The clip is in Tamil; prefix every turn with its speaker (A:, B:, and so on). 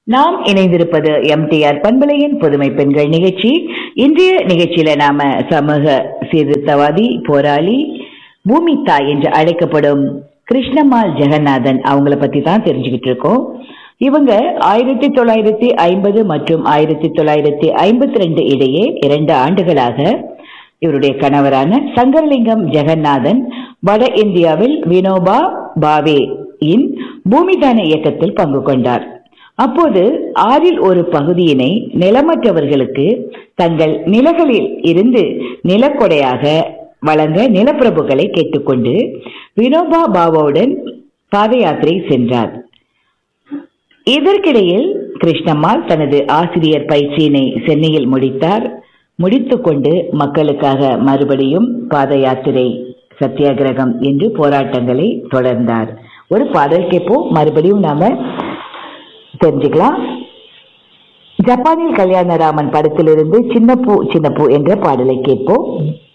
A: நாம் இணைந்திருப்பது எம்டிஆர் பண்பலையின் புதுமை பெண்கள் நிகழ்ச்சி இன்றைய நிகழ்ச்சியில நாம சமூக சீர்திருத்தவாதி போராளி பூமி தாய் என்று அழைக்கப்படும் கிருஷ்ணம்மாள் ஜெகநாதன் அவங்கள பத்தி தான் தெரிஞ்சுக்கிட்டு இருக்கோம் இவங்க ஆயிரத்தி தொள்ளாயிரத்தி ஐம்பது மற்றும் ஆயிரத்தி தொள்ளாயிரத்தி ஐம்பத்தி ரெண்டு இடையே இரண்டு ஆண்டுகளாக இவருடைய கணவரான சங்கரலிங்கம் ஜெகநாதன் வட இந்தியாவில் வினோபா பாவே இன் பூமிதான இயக்கத்தில் பங்கு கொண்டார் அப்போது ஆறில் ஒரு பகுதியினை நிலமற்றவர்களுக்கு தங்கள் நிலங்களில் இருந்து நிலக்கொடையாக வழங்க நிலப்பிரபுக்களை கேட்டுக்கொண்டு வினோபா பாபாவுடன் பாத யாத்திரை சென்றார் இதற்கிடையில் கிருஷ்ணம்மாள் தனது ஆசிரியர் பயிற்சியினை சென்னையில் முடித்தார் முடித்துக்கொண்டு மக்களுக்காக மறுபடியும் பாத யாத்திரை சத்தியாகிரகம் என்று போராட்டங்களை தொடர்ந்தார் ஒரு பாடல் கேட்போம் மறுபடியும் நாம தெரிஞ்சுக்கலாம் ஜப்பானில் கல்யாணராமன் படத்திலிருந்து சின்னப்பூ சின்னப்பூ என்ற பாடலை கேட்போம்